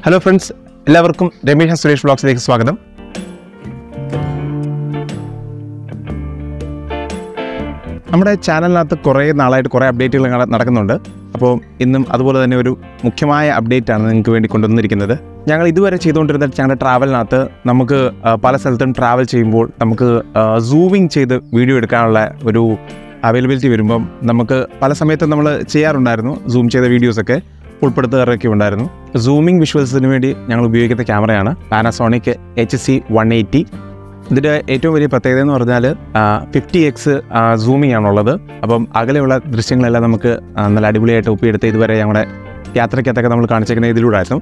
Hello friends എല്ലാവർക്കും രമേശ് സുരേഷ് ബ്ലോഗ്സിലേക്ക് സ്വാഗതം നമ്മുടെ ചാനലിനകത്ത് കുറേ നാളായിട്ട് കുറേ അപ്ഡേറ്റുകൾ നട- നടക്കുന്നുണ്ട് അപ്പോൾ ഇന്നും അതുപോലെ തന്നെ ഒരു മുഖ്യമായ അപ്ഡേറ്റ് ആണ് നിങ്ങൾക്ക് വേണ്ടി കൊണ്ടുവന്നിരിക്കുന്നത് ഞങ്ങൾ ഇതുവരെ ചെയ്തുകൊണ്ടിരുന്ന ഞങ്ങളുടെ ട്രാവലിനകത്ത് നമുക്ക് ആ, പല സ്ഥലത്തും ട്രാവൽ ചെയ്യുമ്പോൾ നമുക്ക് സൂമിങ് ചെയ്ത് വീഡിയോ എടുക്കാനുള്ള ഒരു അവൈലബിലിറ്റി വരുമ്പം നമുക്ക് പല സമയത്തും നമ്മൾ ചെയ്യാറുണ്ടായിരുന്നു സൂം ചെയ്ത വീഡിയോസൊക്കെ ഉൾപ്പെടുത്താറൊക്കെ ഉണ്ടായിരുന്നു സൂമിംഗ് വിഷ്വൽസിന് വേണ്ടി ഞങ്ങൾ ഉപയോഗിക്കുന്ന ക്യാമറയാണ് Panasonic H C one eighty ഇതിൻ്റെ ഏറ്റവും വലിയ പ്രത്യേകത എന്ന് പറഞ്ഞാൽ ഫിഫ്റ്റി എക്സ് സൂമിംഗ് ആണുള്ളത് അപ്പം അകലെയുള്ള ദൃശ്യങ്ങളെല്ലാം നമുക്ക് ആ, നല്ല അടിപൊളിയായിട്ട് ഒപ്പിയെടുത്ത് ഇതുവരെ ഞങ്ങളുടെ യാത്രയ്ക്കകത്തൊക്കെ നമ്മൾ കാണിച്ചേക്കുന്ന ഇതിലൂടെ ആയിരുന്നു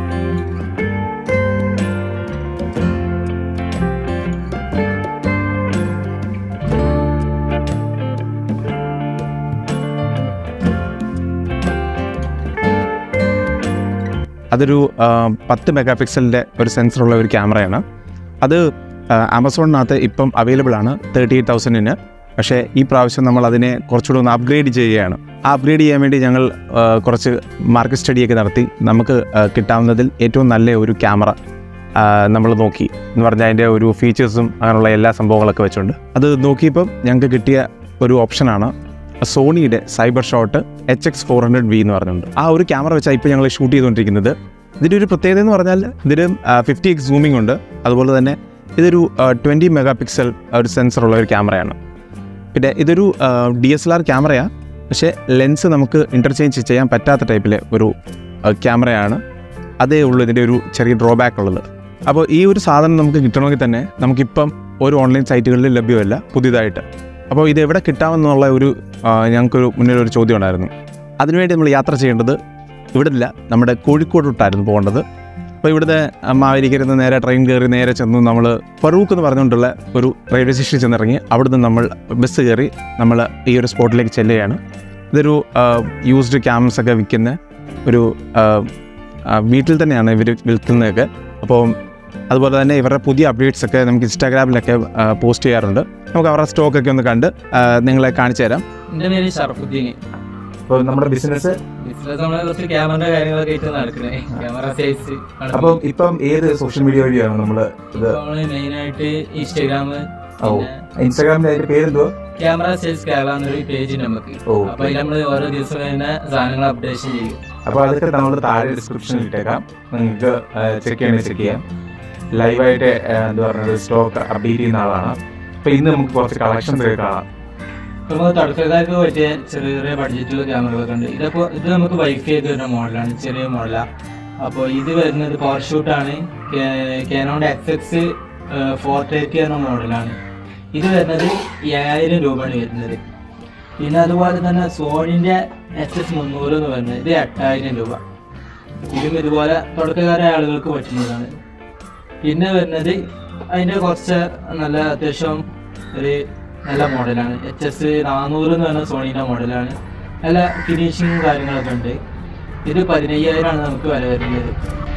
അതൊരു ആ, പത്ത് മെഗാ പിക്സലിൻ്റെ ഒരു സെൻസറുള്ള ഒരു ക്യാമറയാണ് അത് ആ, ആമസോണിനകത്ത് ഇപ്പം അവൈലബിൾ ആണ് തേർട്ടി എയ്റ്റ് തൗസൻഡിന് പക്ഷേ ഈ പ്രാവശ്യം നമ്മൾ അതിനെ കുറച്ചുകൂടി ഒന്ന് അപ്ഗ്രേഡ് ചെയ്യുകയാണ് ആ അപ്ഗ്രേഡ് ചെയ്യാൻ വേണ്ടി ഞങ്ങൾ ആ, കുറച്ച് മാർക്കറ്റ് സ്റ്റഡിയൊക്കെ നടത്തി നമുക്ക് ആ, കിട്ടാവുന്നതിൽ ഏറ്റവും നല്ല ഒരു ക്യാമറ നമ്മൾ നോക്കി എന്ന് പറഞ്ഞാൽ അതിൻ്റെ ഒരു ഫീച്ചേഴ്സും അങ്ങനെയുള്ള എല്ലാ സംഭവങ്ങളൊക്കെ വെച്ചുകൊണ്ട് അത് നോക്കിയപ്പം ഞങ്ങൾക്ക് കിട്ടിയ ഒരു ഓപ്ഷനാണ് സോണിയുടെ cyber shot H X four hundred V എന്ന് പറഞ്ഞിട്ടുണ്ട് ആ ഒരു ക്യാമറ വെച്ചാൽ ഇപ്പോൾ ഞങ്ങൾ ഷൂട്ട് ചെയ്തുകൊണ്ടിരിക്കുന്നത് ഇതിൻ്റെ ഒരു പ്രത്യേകത എന്ന് പറഞ്ഞാൽ ഇതിന് ഫിഫ്റ്റി എക്സ് സൂമിംഗ് ഉണ്ട് അതുപോലെ തന്നെ ഇതൊരു ട്വൻറ്റി മെഗാ പിക്സൽ ഒരു സെൻസറുള്ള ഒരു ക്യാമറയാണ് പിന്നെ ഇതൊരു ഡി എസ് എൽ ആർ ക്യാമറയാണ് പക്ഷേ ലെൻസ് നമുക്ക് ഇൻ്റർചേഞ്ച് ചെയ്യാൻ പറ്റാത്ത ടൈപ്പിലെ ഒരു ആ, ക്യാമറയാണ് അതേ ഉള്ളൂ ഇതിൻ്റെ ഒരു ചെറിയ ഡ്രോബാക്ക് ഉള്ളത് അപ്പോൾ ഈ ഒരു സാധനം നമുക്ക് കിട്ടണമെങ്കിൽ തന്നെ നമുക്കിപ്പം ഒരു ഓൺലൈൻ സൈറ്റുകളിൽ ലഭ്യമല്ല പുതിയതായിട്ട് അപ്പോൾ ഇത് എവിടെ കിട്ടാമെന്നുള്ള ഒരു ആ, ഞങ്ങൾക്കൊരു മുന്നിൽ ഒരു ചോദ്യം ഉണ്ടായിരുന്നു അതിനുവേണ്ടി നമ്മൾ യാത്ര ചെയ്യേണ്ടത് ഇവിടെ ഇല്ല നമ്മുടെ കോഴിക്കോട്ടോട്ടായിരുന്നു പോകേണ്ടത് അപ്പോൾ ഇവിടുത്തെ മാവേലിക്കരുന്ന് നേരെ ട്രെയിൻ കയറി നേരെ ചെന്ന് നമ്മൾ ഫറൂഖ് എന്ന് പറഞ്ഞുകൊണ്ടുള്ള ഒരു റെയിൽവേ സ്റ്റേഷനിൽ ചെന്നിറങ്ങി അവിടുന്ന് നമ്മൾ ബസ് കയറി നമ്മൾ ഈ ഒരു സ്പോട്ടിലേക്ക് ചെല്ലുകയാണ് ഇതൊരു യൂസ്ഡ് ക്യാമറസ് ഒക്കെ വിൽക്കുന്ന ഒരു ആ, ആ, വീട്ടിൽ തന്നെയാണ് ഇവർ വിൽക്കുന്നതൊക്കെ അപ്പോൾ അതുപോലെ തന്നെ ഇവരുടെ പുതിയ അപ്ഡേറ്റ്സ് ഒക്കെ നമുക്ക് ഇൻസ്റ്റാഗ്രാമിലൊക്കെ പോസ്റ്റ് ചെയ്യാറുണ്ട് നമുക്ക് അവരുടെ സ്റ്റോക്കൊക്കെ ഒന്ന് കണ്ട് ആ, നിങ്ങളെ കാണിച്ചു തരാം എന്റെ പേര് ഷറഫുദ്ദീൻ അപ്പോൾ നമ്മുടെ ബിസിനസ് ബിസിനസ് നമ്മളെ കുറച്ച് ക്യാമറ കാര്യങ്ങളൊക്കെ ആയിട്ട് നടക്കണേ ക്യാമറ സൈസ് അപ്പം ഇപ്പം ഏത് സോഷ്യൽ മീഡിയ വഴിയാണ് നമ്മൾ ഇത് മെയിൻ ആയിട്ട് ഇൻസ്റ്റാഗ്രാം ഓ ഇൻസ്റ്റാഗ്രാമിൽ അതിന്റെ പേരെന്തോ ക്യാമറ സെയിൽസ് കേരള എന്നൊരു പേജ് നമുക്ക് ഓ അപ്പൊ അതിൽ നമ്മൾ ഓരോ ദിവസം തന്നെ സാധനങ്ങൾ അപ്ഡേഷൻ ചെയ്യും അപ്പോൾ അതൊക്കെ നമ്മൾ താഴെ ഡിസ്ക്രിപ്ഷനിൽ ഇട്ടേക്കാം നിങ്ങൾക്ക് ചെക്ക് ചെയ്യണമെങ്കിൽ ചെക്ക് ചെയ്യാം ലൈവായിട്ട് എന്താ പറയുന്നത് സ്റ്റോക്ക് അപ്ഡേറ്റ് ചെയ്യുന്ന ആളാണ് അപ്പോൾ ഇന്ന് നമുക്ക് കുറച്ച് കളക്ഷൻസ് ഒക്കെ കാണാം ഇപ്പൊ നമുക്ക് തുടക്കക്കാർക്ക് പറ്റിയ ചെറിയ ചെറിയ ബഡ്ജറ്റുള്ള ക്യാമറകളൊക്കെ ഉണ്ട് ഇതപ്പോ ഇത് നമുക്ക് വൈഫൈ ഒക്കെ വരുന്ന മോഡലാണ് ചെറിയ മോഡലാണ് അപ്പോൾ ഇത് വരുന്നത് പവർ ഷൂട്ടാണ് കാനോണ്ട് എക്സ് എക്സ് ഫോർ തേർട്ടി എന്ന മോഡലാണ് ഇത് വരുന്നത് ഏഴായിരം രൂപയാണ് വരുന്നത് പിന്നെ അതുപോലെ തന്നെ സോണിന്റെ എച്ച് എസ് മുന്നൂറ് എന്ന് പറയുന്നത് ഇത് എട്ടായിരം രൂപ ഇതും ഇതുപോലെ തുടക്കക്കാരായ ആളുകൾക്ക് പറ്റുന്നതാണ് പിന്നെ വരുന്നത് അതിന്റെ കുറച്ച് നല്ല അത്യാവശ്യം ഒരു നല്ല മോഡലാണ് എച്ച് എസ് നാനൂറ് എന്ന് പറഞ്ഞ സോണിയുടെ മോഡലാണ് നല്ല ഫിനിഷിങ്ങും കാര്യങ്ങളൊക്കെ ഉണ്ട് ഇത് പതിനയ്യായിരമാണ് നമുക്ക് വില വരുന്നത്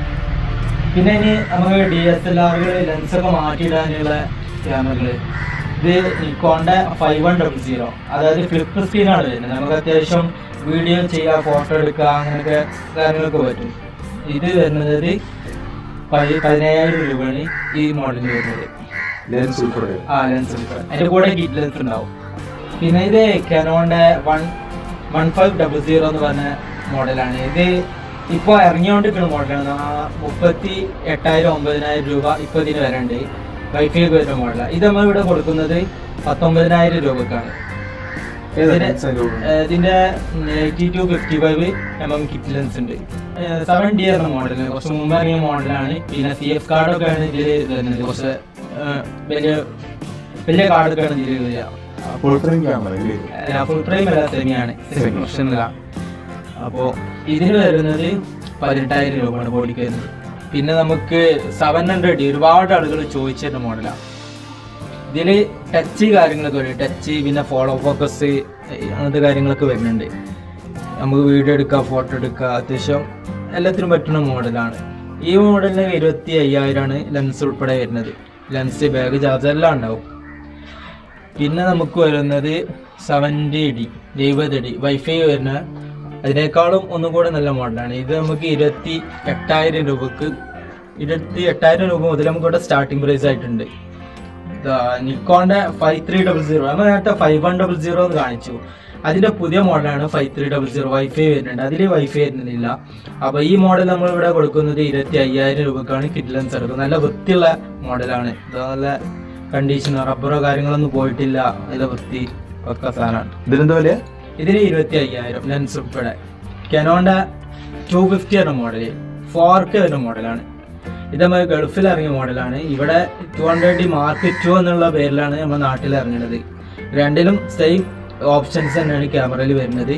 പിന്നെ ഇനി നമുക്ക് ഡി എസ് എൽ ആറുകൾ ലെൻസൊക്കെ മാറ്റിയിടാനുള്ള ക്യാമറകൾ ഇത് നിക്കോണിന്റെ ഫൈവ് വൺ ഡബിൾ സീറോ അതായത് ഫ്ലിപ്പ് സ്ക്രീനാണ് വരുന്നത് നമുക്ക് അത്യാവശ്യം വീഡിയോ ചെയ്യുക ഫോട്ടോ എടുക്കുക അങ്ങനെയൊക്കെ കാര്യങ്ങളൊക്കെ പറ്റും ഇത് വരുന്നത് പതി- പതിനയ്യായിരം രൂപയാണ് ഈ മോഡൽ വരുന്നത് ലെൻസ് ഉൾപ്പെടെ ആ ലെൻസ് അതിന്റെ കൂടെ കിറ്റ് ലെൻസ് ഉണ്ടാവും പിന്നെ ഇത് കനോന്റെ one one five double zero എന്ന് പറഞ്ഞ മോഡലാണ് ഇത് ഇപ്പോൾ ഇറങ്ങിയോണ്ടിരിക്കുന്ന മോഡലാണ് ആ മുപ്പത്തി എട്ടായിരം ഒമ്പതിനായിരം രൂപ ഇപ്പോൾ ഇതിന് വരണ്ട് വൈഫൈ ഒക്കെ വരുന്ന മോഡലാണ് ഇത് നമ്മൾ ഇവിടെ കൊടുക്കുന്നത് പത്തൊമ്പതിനായിരം രൂപക്കാണ് ഇതിന് ഏഹ് ഇതിന്റെ eighty two fifty five M M kit lens ഉണ്ട് സെവൻ ഡി എന്ന മോഡൽ കുറച്ച് മുമ്പ് ഇറങ്ങിയ മോഡലാണ് പിന്നെ സി എഫ് കാർഡൊക്കെ ആണ് ഇതിൽ വരുന്നത് കുറച്ച് ഏഹ് വലിയ വലിയ കാർഡൊക്കെയാണ് ഇതിൽ വരിക full frame camera full frame അല്ല സെമിയാണ് പ്രൊഫഷണല അപ്പോൾ ഇതിന് വരുന്നത് പതിനെട്ടായിരം രൂപയാണ് ബോഡിക്ക് വരുന്നത് പിന്നെ നമുക്ക് സെവൻ ഹൺഡ്രഡ് ഒരുപാട് ആളുകൾ ചോദിച്ചിരുന്ന മോഡലാണ് ഇതില് ടച്ച് കാര്യങ്ങളൊക്കെ വരും ടച്ച് പിന്നെ ഫോളോ ഫോക്കസ് അങ്ങനത്തെ കാര്യങ്ങളൊക്കെ വരുന്നുണ്ട് നമുക്ക് വീഡിയോ എടുക്കുക ഫോട്ടോ എടുക്കുക അത്യാവശ്യം എല്ലാത്തിനും പറ്റുന്ന മോഡലാണ് ഈ മോഡലിന് ഇരുപത്തി അയ്യായിരമാണ് ലെൻസ് ഉൾപ്പെടെ വരുന്നത് ലെൻസ് ബാഗ് ചാർജ് എല്ലാം ഉണ്ടാവും പിന്നെ നമുക്ക് വരുന്നത് സെവൻറ്റി ഡി എഴുപത് ഡി വൈഫൈ വരുന്ന അതിനേക്കാളും ഒന്നും കൂടെ നല്ല മോഡലാണ് ഇത് നമുക്ക് ഇരുപത്തി എട്ടായിരം രൂപക്ക് ഇരുപത്തി എട്ടായിരം രൂപ മുതൽ നമുക്ക് ഇവിടെ സ്റ്റാർട്ടിംഗ് പ്രൈസ് ആയിട്ടുണ്ട് ഇതാ നിക്കോണിന്റെ ഫൈവ് ത്രീ ഡബിൾ സീറോ നമ്മൾ നേരത്തെ ഫൈവ് വൺ ഡബിൾ സീറോ എന്ന് കാണിച്ചു അതിന്റെ പുതിയ മോഡലാണ് five three double zero wifi വരുന്നുണ്ട് അതിൽ വൈഫൈ വരുന്നില്ല അപ്പൊ ഈ മോഡൽ നമ്മൾ ഇവിടെ കൊടുക്കുന്നത് ഇരുപത്തി അയ്യായിരം രൂപക്കാണ് കിറ്റ് ലെൻസ് എടുക്കുന്നത് നല്ല വൃത്തിയുള്ള മോഡലാണ് ഇത് നല്ല കണ്ടീഷൻ റബ്ബറോ കാര്യങ്ങളൊന്നും പോയിട്ടില്ല നല്ല വൃത്തി ഒക്കെ സാധനമാണ് ഇതിനെന്താ വില ഇതിന് ഇരുപത്തി അയ്യായിരം ലെൻസ് ഉൾപ്പെടെ കെനോന്റെ ടു ഫിഫ്റ്റി എന്ന മോഡല് ഫോർ കെ വരുന്ന മോഡലാണ് ഇത് നമ്മൾ ഗൾഫിൽ ഇറങ്ങിയ മോഡലാണ് ഇവിടെ two hundred D mark two എന്നുള്ള പേരിലാണ് നമ്മുടെ നാട്ടിൽ ഇറങ്ങുന്നത് രണ്ടിലും സെയിം ഓപ്ഷൻസ് തന്നെയാണ് ക്യാമറയിൽ വരുന്നത്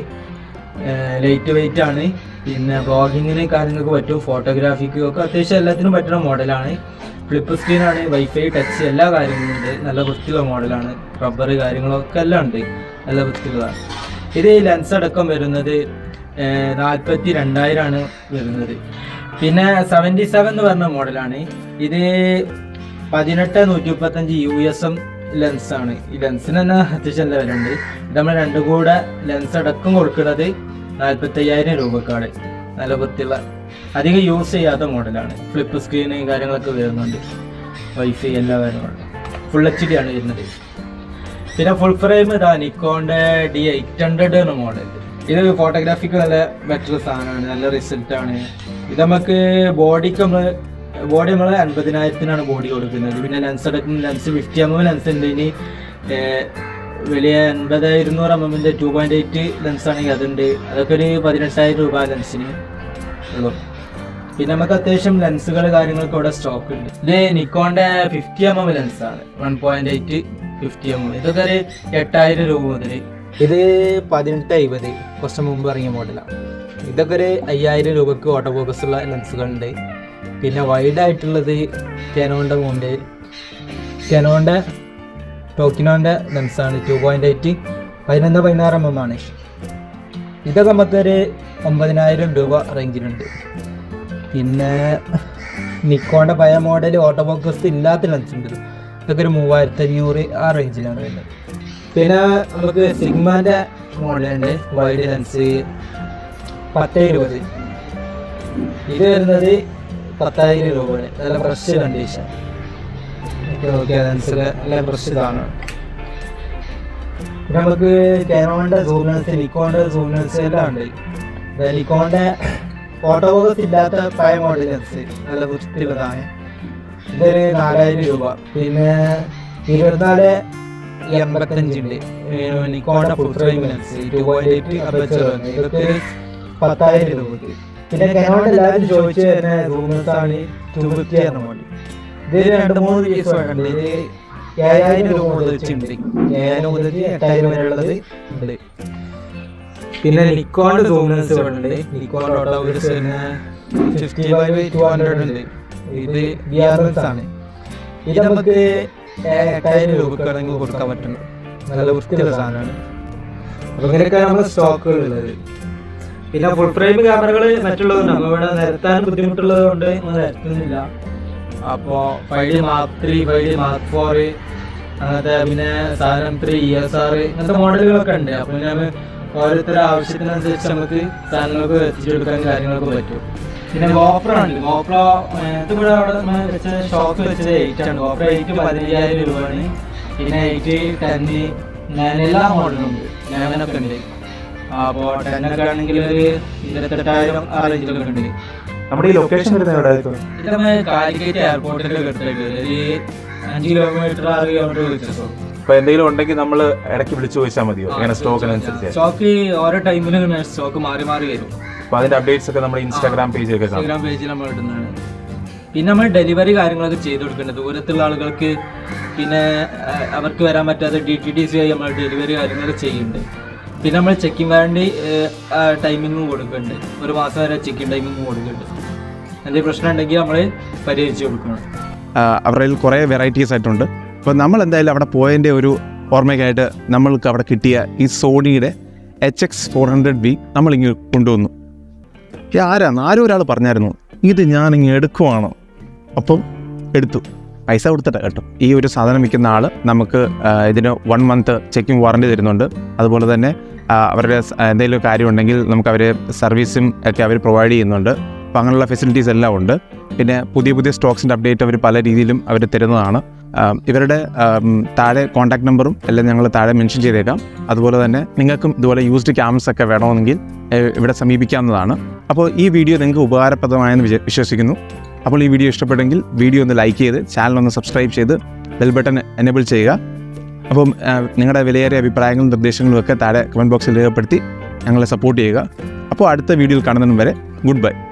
ലൈറ്റ് വെയിറ്റ് ആണ് പിന്നെ ബ്ലോഗിങ്ങിന് കാര്യങ്ങൾക്ക് പറ്റും ഫോട്ടോഗ്രാഫിക്കും ഒക്കെ അത്യാവശ്യം എല്ലാത്തിനും പറ്റുന്ന മോഡലാണ് ഫ്ലിപ്പ് സ്ക്രീനാണ് വൈഫൈ ടച്ച് എല്ലാ കാര്യങ്ങളും ഉണ്ട് നല്ല വൃത്തിയുള്ള മോഡലാണ് റബ്ബർ കാര്യങ്ങളൊക്കെ എല്ലാം ഉണ്ട് നല്ല വൃത്തിയുള്ളതാണ് ഇത് ലെൻസ് അടക്കം വരുന്നത് നാൽപ്പത്തി രണ്ടായിരമാണ് വരുന്നത് പിന്നെ സെവൻറ്റി സെവൻ എന്ന് പറഞ്ഞ മോഡലാണ് ഇത് പതിനെട്ട് നൂറ്റി മുപ്പത്തഞ്ച് യു എസ് എം ലെൻസ് ആണ് ഈ ലെൻസിന് തന്നെ അത്യാവശ്യം നല്ല വിലയുണ്ട് ഇത് നമ്മൾ രണ്ടും കൂടെ ലെൻസ് അടക്കം കൊടുക്കുന്നത് നാൽപ്പത്തി അയ്യായിരം രൂപക്കാണ് നല്ല വൃത്തിയുള്ള അധികം യൂസ് ചെയ്യാത്ത മോഡലാണ് ഫ്ലിപ്പ് സ്ക്രീന് കാര്യങ്ങളൊക്കെ വരുന്നുണ്ട് വൈഫൈ എല്ലാ കാര്യങ്ങളും ഫുൾ എച്ച് ഡി ആണ് വരുന്നത് പിന്നെ ഫുൾ ഫ്രെയിം ഇതാ നിക്കോണിന്റെ ഡി എയ്റ്റ് ഹൺഡ്രഡ് എന്ന മോഡൽ ഇത് ഫോട്ടോഗ്രാഫിക്ക് നല്ല ബെറ്റർ സാധനമാണ് നല്ല റിസൾട്ട് ആണ് ഇത് നമുക്ക് ബോഡിക്ക് നമ്മൾ ബോഡി നമ്മൾ അൻപതിനായിരത്തിനാണ് ബോഡി കൊടുക്കുന്നത് പിന്നെ ലെൻസ് എടുക്കുന്ന lens fifty M M lens ഉണ്ട് ഇനി ഏർ, വലിയ എൺപത് ഇരുന്നൂറ് എം എമ്മിന്റെ ടു പോയിന്റ് എയ്റ്റ് ലെൻസ് ആണെങ്കിൽ അതുണ്ട് അതൊക്കെ ഒരു പതിനെട്ടായിരം രൂപ ലെൻസിന് ഉള്ളൂ പിന്നെ നമുക്ക് അത്യാവശ്യം ലെൻസുകൾ കാര്യങ്ങളൊക്കെ ഇവിടെ സ്റ്റോക്ക് ഉണ്ട് ഇത് നിക്കോണിന്റെ ഫിഫ്റ്റി എം എം ലെൻസ് ആണ് one point eight fifty M M ഇതൊക്കെ ഒരു എട്ടായിരം രൂപ മുതൽ ഇത് പതിനെട്ട് എഴുപത് കുറച്ച് മുമ്പ് ഇറങ്ങിയ മോഡലാണ് ഇതൊക്കെ ഒരു അയ്യായിരം രൂപക്ക് ഓട്ടോ ഫോക്കസ് ഉള്ള ലെൻസുകളുണ്ട് പിന്നെ വൈഡ് ആയിട്ടുള്ളത് കെനോന്റെ ഉണ്ട് കെനോന്റെ ടോക്കിനോന്റെ ലെൻസാണ് ടു പോയിന്റ് എയ്റ്റ് പതിനൊന്ന് പതിനാറ് എം എം ആണ് ഇതൊക്കെ നമുക്കൊരു ഒമ്പതിനായിരം രൂപ റേഞ്ചിലുണ്ട് പിന്നെ നിക്കോണിന്റെ പഴയ മോഡൽ ഓട്ടോ ഫോക്കസ് ഇല്ലാത്ത ലെൻസ് ഉണ്ട് ഇതൊക്കെ ഒരു മൂവായിരത്തി അഞ്ഞൂറ് ആ റേഞ്ചിലാണ് വരുന്നത് പിന്നെ നമുക്ക് സിഗ്മാന്റെ മോഡലുണ്ട് വൈഡ് ലെൻസ് പത്ത് ഇരുപത് ഇത് വരുന്നത് പത്തായിരം രൂപയാണ് നല്ല ഫ്രഷ് കണ്ടീഷൻ നോക്കിയാൽ ലെൻസ് നല്ല ഫ്രഷ് ഇതാണ് പിന്നെ നമുക്ക് കാനോണിന്റെ സൂം ലെൻസ് നിക്കോണിന്റെ സൂം ലെൻസ് എല്ലാം ഉണ്ട് ഇത് നിക്കോണിന്റെ ഫോട്ടോ ഫോക്കസ് ഇല്ലാത്ത പഴയ മോഡൽ ലെൻസ് നല്ല വൃത്തിയുള്ളതാണ് ഇതൊരു നാലായിരം രൂപ പിന്നെ ഇരുപത്തിനാല് എൺപത്തഞ്ച് ഉണ്ട് നിക്കോണിന്റെ full frame lens two point eight aperture ഇതൊക്കെ ഒരു പത്തായിരം രൂപക്ക് പിന്നെ കാനോണിന്റെ എല്ലാവരും ചോദിച്ചു വരുന്ന സൂം ലെൻസ് ആണ് ടു ഫിഫ്റ്റി എന്ന മോഡൽ ഇത് രണ്ട് മൂന്ന് പീസ് ഉണ്ട് ഇത് ഏഴായിരം രൂപ മുതൽ വെച്ചുണ്ട് ഏഴായിരം മുതൽ എട്ടായിരം വരെ ഉള്ളത് ഉണ്ട് പിന്നെ നിക്കോണിന്റെ സൂം ലെൻസ് ഉണ്ട് Nikon auto fifty five two hundred ഉണ്ട് ഇത് ബി ആർ ലെൻസ് ആണ് ഇത് നമുക്ക് എട്ടായിരം രൂപക്കാണെങ്കിൽ കൊടുക്കാൻ പറ്റുന്നു നല്ല വൃത്തിയുള്ള സാധനമാണ് അപ്പൊ ഇങ്ങനെയൊക്കെ നമ്മുടെ സ്റ്റോക്കുകൾ ഉള്ളത് പിന്നെ ഫുൾ ഫ്രെയിം ക്യാമറകൾ മറ്റുള്ളതുണ്ട് അപ്പൊ ഇവിടെ നിരത്താൻ ബുദ്ധിമുട്ടുള്ളത് കൊണ്ട് നമ്മൾ നിരത്തുന്നില്ല അപ്പോ five D mark three five D mark four അങ്ങനത്തെ പിന്നെ സാധനം ത്രീ ഇ എസ് ആർ ഇങ്ങനത്തെ മോഡലുകളൊക്കെ ഉണ്ട് അപ്പൊ പിന്നെ നമ്മ ഓരോരുത്തരുടെ ആവശ്യത്തിനനുസരിച്ച് നമുക്ക് സാധനങ്ങൾക്ക് എത്തിച്ചെടുക്കാൻ കാര്യങ്ങളൊക്കെ പറ്റും പിന്നെ ഗോപ്രോ ഉണ്ട് ഗോപ്രോ ഇതിവിടെ അവിടെ നമ്മ വെച്ച ഷോപ്പ് വെച്ചത് എയ്റ്റ് ആണ് ഗോപ്രോ എയ്റ്റ് പതിനയ്യായിരം രൂപയാണ് പിന്നെ എയ്റ്റ് ടെന്ന് ഞാൻ എല്ലാ മോഡലും ഉണ്ട് ലെവനൊക്കെ ഉണ്ട് അപ്പോൾ ടെന്നൊക്കെ ആണെങ്കിൽ ഒരു ഇരുപത്തെട്ടായിരം ആ റേഞ്ചിലൊക്കെ ഉണ്ട് നമ്മുടെ ഈ ലൊക്കേഷൻ വരുന്നത് എവിടെ ആയിരിക്കും ഇത് നമ്മൾ കാലിക്കറ്റ് എയർപോർട്ടിന്റെ അടുത്തായിട്ട് വരും. ഒരു അഞ്ച് കിലോമീറ്റർ ആറ് കിലോമീറ്റർ വ്യത്യാസം അപ്പൊ എന്തെങ്കിലും ഉണ്ടെങ്കിൽ നമ്മൾ ഇടയ്ക്ക് വിളിച്ചു ചോദിച്ചാൽ മതിയോ ഇങ്ങനെ സ്റ്റോക്കിനനുസരിച്ച് സ്റ്റോക്ക് ഓരോ ടൈമിലും സ്റ്റോക്ക് മാറി മാറി വരും അപ്പൊ അതിന്റെ അപ്ഡേറ്റ്സ് ഒക്കെ നമ്മുടെ ഇൻസ്റ്റാഗ്രാം പേജിലൊക്കെ കാണാം ഇൻസ്റ്റാഗ്രാം പേജിൽ നമ്മൾ ഇടുന്നതാണ് പിന്നെ നമ്മൾ ഡെലിവറി കാര്യങ്ങളൊക്കെ ചെയ്ത് കൊടുക്കേണ്ടത് ദൂരത്തുള്ള ആളുകൾക്ക് പിന്നെ ആ, അവർക്ക് വരാൻ പറ്റാത്ത ഡി ടി ഡി സി ആയി നമ്മൾ ഡെലിവറി കാര്യങ്ങളൊക്കെ ചെയ്യുന്നുണ്ട് പിന്നെ നമ്മൾ ചെക്കിംഗ് വാറണ്ടി ടൈമിങ്ങും കൊടുക്കുന്നുണ്ട് ഒരു മാസം വരെ ചെക്കിംഗ് ടൈമിങ്ങും കൊടുക്കുന്നുണ്ട് എന്തെങ്കിലും പ്രശ്നം ഉണ്ടെങ്കിൽ നമ്മൾ പരിഹരിച്ച് കൊടുക്കണം അവരുടെ കയ്യിൽ കുറേ വെറൈറ്റീസ് ആയിട്ടുണ്ട് അപ്പോൾ നമ്മൾ എന്തായാലും അവിടെ പോയതിൻ്റെ ഒരു ഓർമ്മയ്ക്കായിട്ട് നമ്മൾക്ക് അവിടെ കിട്ടിയ ഈ സോണിയുടെ H X four hundred B നമ്മളിങ്ങ് കൊണ്ടുവന്നു ഈ ആരാന്ന് ആരും ഒരാൾ പറഞ്ഞായിരുന്നു ഇത് ഞാനിങ്ങ് എടുക്കുവാണോ അപ്പം എടുത്തു പൈസ കൊടുത്തിട്ട് കേട്ടോ ഈ ഒരു സാധനം വിൽക്കുന്ന ആൾ നമുക്ക് ആ, ഇതിന് വൺ മന്ത് ചെക്കിംഗ് വാറണ്ടി തരുന്നുണ്ട് അതുപോലെ തന്നെ ആ, അവരുടെ സ- എന്തെങ്കിലും കാര്യം ഉണ്ടെങ്കിൽ നമുക്ക് അവർ സർവീസും ഒക്കെ അവർ പ്രൊവൈഡ് ചെയ്യുന്നുണ്ട് അപ്പോൾ അങ്ങനെയുള്ള ഫെസിലിറ്റീസ് എല്ലാം ഉണ്ട് പിന്നെ പുതിയ പുതിയ സ്റ്റോക്സിൻ്റെ അപ്ഡേറ്റ് അവർ പല രീതിയിലും അവർ തരുന്നതാണ് ആ, ഇവരുടെ ആം, താഴെ കോൺടാക്ട് നമ്പറും എല്ലാം ഞങ്ങൾ താഴെ മെൻഷൻ ചെയ്തേക്കാം അതുപോലെ തന്നെ നിങ്ങൾക്കും ഇതുപോലെ യൂസ്ഡ് ക്യാമറസ് ഒക്കെ വേണമെങ്കിൽ ഏ, ഇവിടെ സമീപിക്കാവുന്നതാണ് അപ്പോൾ ഈ വീഡിയോ നിങ്ങൾക്ക് ഉപകാരപ്രദമായെന്ന് വിചാ- വിശ്വസിക്കുന്നു അപ്പോൾ ഈ വീഡിയോ ഇഷ്ടപ്പെട്ടെങ്കിൽ വീഡിയോ ഒന്ന് ലൈക്ക് ചെയ്ത് ചാനൽ ഒന്ന് സബ്സ്ക്രൈബ് ചെയ്ത് ബെൽ ബട്ടൺ എനേബിൾ ചെയ്യുക അപ്പം ആ, നിങ്ങളുടെ വിലയേറിയ അഭിപ്രായങ്ങളും നിർദ്ദേശങ്ങളും ഒക്കെ താഴെ കമൻറ്റ് ബോക്സിൽ രേഖപ്പെടുത്തി ഞങ്ങളെ സപ്പോർട്ട് ചെയ്യുക അപ്പോൾ അടുത്ത വീഡിയോയിൽ കാണുന്നതിന് വരെ ഗുഡ് ബൈ